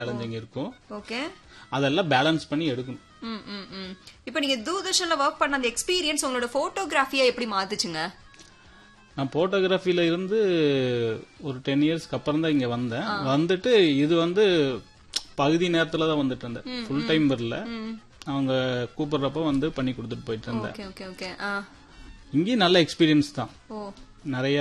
Challenging இருக்கும் okay அதெல்லாம் balance பண்ணி எடுக்கணும் ம் ம் ம் இப்போ நீங்க தூர்தர்ஷன்ல ஒர்க் பண்ண அந்த எக்ஸ்பீரியன்ஸ் உங்களோட போட்டோகிராஃபியா எப்படி மாத்துச்சுங்க நான் போட்டோகிராஃபில இருந்து ஒரு டென் இயர்ஸ்க்கு அப்புறம் தான் இங்க வந்தேன் வந்துட்டு இது வந்து பகுதி நேரத்துல தான் வந்துட்டு இருந்தேன் ஃபுல் டைம் வரல அவங்க கூப்பிடுறப்ப வந்து பண்ணி கொடுத்துட்டு போயிட்டு இருந்தேன் ஓகே ஓகே ஓகே ஆ இங்கேயும் நல்ல எக்ஸ்பீரியன்ஸ் தான் ஓ நிறைய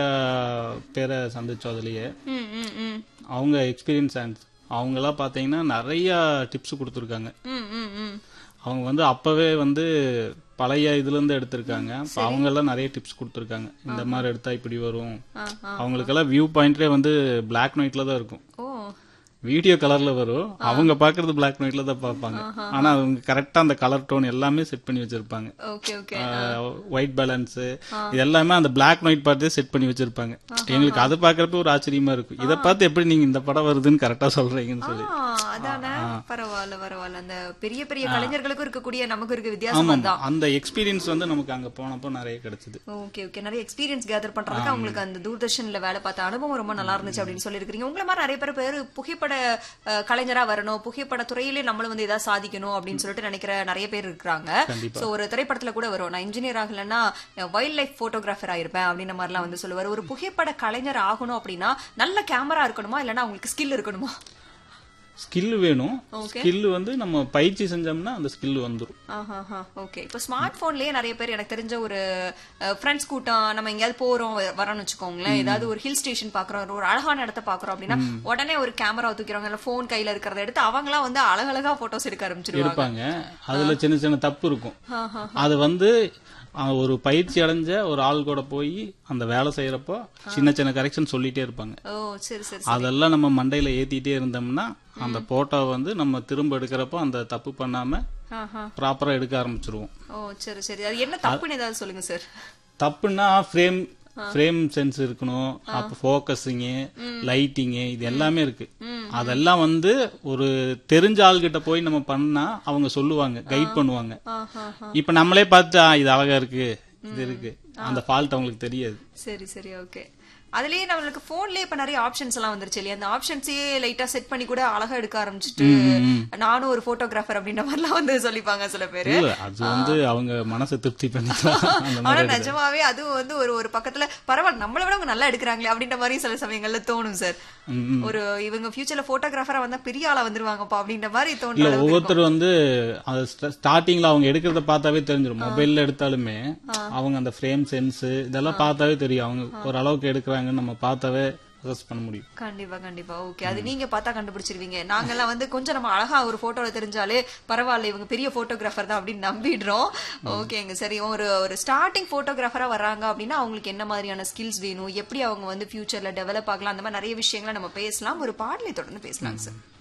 பேரை சந்திச்சோம் அதுலயே ம் ம் ம் அவங்க எக்ஸ்பீரியன்ஸ் ஹேண்ட்ஸ் அவங்கெல்லாம் பாத்தீங்கன்னா நிறைய டிப்ஸ் கொடுத்துருக்காங்க ம் ம் ம் அவங்க வந்து அப்பவே வந்து பழைய இதுல இருந்து எடுத்திருக்காங்க அப்ப அவங்க எல்லாம் நிறைய டிப்ஸ் கொடுத்துருக்காங்க இந்த மாதிரி எடுத்தா இப்படி வரும் ஆ ஆ அவங்களுக்கெல்லாம் வியூ பாயிண்ட்லயே வந்து பிளாக் அண்ட் ஒயிட்ல தான் இருக்கும் ஓ வீடியோ கலர்ல வரும் அவங்க பாக்குறது பிளாக் அண்ட் ஒயிட்ல தான் பார்ப்பாங்க ஆனா அவங்க கரெக்டா அந்த கலர் டோன் எல்லாமே செட் பண்ணி வச்சிருப்பாங்க ஓகே ஓகே ஒயிட் பேலன்ஸ் இது எல்லாமே அந்த பிளாக் அண்ட் ஒயிட் பார்த்தே செட் பண்ணி வச்சிருப்பாங்க எங்களுக்கு அதை பாக்குறப்ப ஒரு ஆச்சரியமா இருக்கும் இதை பார்த்து எப்படி நீங்க இந்த படம் வருதுன்னு கரெக்டா சொல்றீங்கன்னு சொல்லி ஆ அதானே பரவாயில்ல பரவாயில்ல அந்த பெரிய பெரிய கலைஞர்களுக்கும் இருக்கக்கூடிய நமக்கு இருக்க வித்தியாசம் ஆமா அந்த எக்ஸ்பீரியன்ஸ் வந்து நமக்கு அங்க போனப்போ நிறைய கிடைச்சது ஓகே ஓகே நிறைய எக்ஸ்பீரியன்ஸ் கேதர் பண்றதுக்கு அவங்களுக்கு அந்த தூர்தர்ஷன்ல வேலை பார்த்த அனுபவம் ரொம்ப நல்லா இருந்துச்சு அப்படின்னு சொல்லியிருக்கீங்க உங்களை மாதிரி நிறைய பேர் பேர் புகைப்பட அஹ், கலைஞரா வரணும் புகைப்பட துறையிலே நம்மளும் வந்து ஏதாவது சாதிக்கணும் அப்படின்னு சொல்லிட்டு நினைக்கிற நிறைய பேர் இருக்காங்க சோ ஒரு திரைப்படத்துல கூட வரும் நான் இன்ஜினியர் ஆகலன்னா வைல்ட் லைஃப் போட்டோகிராஃபர் ஆயிருப்பேன் அப்படின்ற மாதிரிலாம் வந்து சொல்லுவார் ஒரு புகைப்பட கலைஞர் ஆகணும் அப்படின்னா நல்ல கேமரா இருக்கணுமா இல்லைன்னா அவங்களுக்கு ஸ்கில் இருக்கணுமா ஸ்கில் வேணும் Okay. ஸ்கில் வந்து நம்ம பயிற்சி செஞ்சோம்னா அந்த ஸ்கில் வந்துரும் ஆஹாஹா, ஓகே இப்போ ஸ்மார்ட் போன்லயே நிறைய பேர் எனக்கு தெரிஞ்ச ஒரு ஃப்ரெண்ட்ஸ் கூட்டம் நம்ம எங்கேயாவது போறோம் வ- வரோம்னு வச்சுக்கோங்களேன் ஏதாவது ஒரு ஹில் ஸ்டேஷன் பாக்குறோம் ஒரு அழகான இடத்த பாக்குறோம் அப்படின்னா உடனே ஒரு கேமரா தூக்கிறவங்க இல்ல போன் கையில இருக்கிறத எடுத்து அவங்களாம் வந்து அழகழகா போட்டோஸ் எடுக்க ஆரம்பிச்சிருவாங்க எடுப்பாங்க அதுல சின்ன சின்ன தப்பு இருக்கும் அது வந்து அஹ், ஒரு பயிற்சி அடைஞ்ச ஒரு ஆள் கூட போய் அந்த வேலை செய்யறப்போ சின்ன சின்ன கரெக்ஷன் சொல்லிட்டே இருப்பாங்க ஓ சரி சரி அதெல்லாம் நம்ம மண்டையில ஏத்திட்டே இருந்தோம்னா அந்த போட்டோ வந்து நம்ம திரும்ப எடுக்கிறப்போ அந்த தப்பு பண்ணாம ஆஹா. ப்ராப்பரா எடுக்க ஆரம்பிச்சிருவோம் ஓ சரி சரி அது என்ன தப்புன்னு ஏதாவது சொல்லுங்க சார் தப்புன்னா ஃப்ரேம் ஃப்ரேம் சென்ஸ் இருக்கணும் அப்ப ஃபோக்கஸிங்கு லைட்டிங்கு இது எல்லாமே இருக்கு அதெல்லாம் வந்து ஒரு தெரிஞ்ச ஆள்கிட்ட போய் நம்ம பண்ணா அவங்க சொல்லுவாங்க கைட் பண்ணுவாங்க ஆஹா இப்ப நம்மளே பார்த்து "ஆ, இது அழகா இருக்கு இது இருக்கு அந்த ஃபால்ட் அவங்களுக்கு தெரியாது சரி சரி ஓகே அதுலயே நம்மளுக்கு போன்லயே இப்ப நிறைய ஆப்ஷன்ஸ் எல்லாம் வந்துருச்சு இல்லையா அந்த ஆப்ஷன்ஸையே லைட்டா செட் பண்ணி கூட அழகா எடுக்க ஆரம்பிச்சுட்டு நானும் ஒரு போட்டோகிராஃபர் அப்படின்ற மாதிரிலாம் வந்து சொல்லிப்பாங்க சில பேரு இல்ல அது வந்து அவங்க மனசை திருப்தி பண்ணிக்கலாம் அந்த ஆனா நிஜமாவே அதுவும் வந்து ஒரு ஒரு பக்கத்துல பரவாயில்ல நம்மள விட அவங்க நல்லா எடுக்கிறாங்களே அப்படின்ற மாதிரி சில சமயங்கள்ல தோணும் சார் ம், ம். ஒரு இவங்க ஃபியூச்சர்ல போட்டோகிராஃபரா வந்தா பெரிய ஆளா வந்துருவாங்கப்பா அப்படின்ற மாதிரி இல்ல தோணும் ஒவ்வொருத்தர் வந்து ஸ்டார்டிங்ல அவங்க எடுக்கிறத பார்த்தாவே தெரிஞ்சிடும் மொபைல்ல எடுத்தாலுமே அவங்க அந்த ஃப்ரேம் சென்ஸ் இதெல்லாம் பார்த்தாவே தெரியும் அவங்க ஒரு அளவுக்கு எடுக்கிறாங்கன்னு நம்ம பார்த்தாவே அசஸ் பண்ண முடியும் கண்டிப்பா கண்டிப்பா ஓகே அது நீங்க பார்த்தா கண்டுபிடிச்சிருவீங்க நாங்கெல்லாம் வந்து கொஞ்சம் நம்ம அழகா ஒரு போட்டோல தெரிஞ்சாலே பரவாயில்ல இவங்க பெரிய போட்டோகிராஃபர் தான் அப்படின்னு நம்பிடுறோம் ஓகேங்க சரி ஒரு ஒரு ஸ்டார்டிங் போட்டோகிராஃபரா வர்றாங்க அப்படின்னா அவங்களுக்கு என்ன மாதிரியான ஸ்கில்ஸ் வேணும் எப்படி அவங்க வந்து ஃபியூச்சர்ல டெவலப் ஆகலாம் அந்த மாதிரி நிறைய விஷயங்களை நம்ம பேசலாம் ஒரு பாடலை தொடர்ந்து பேசலாம் சார்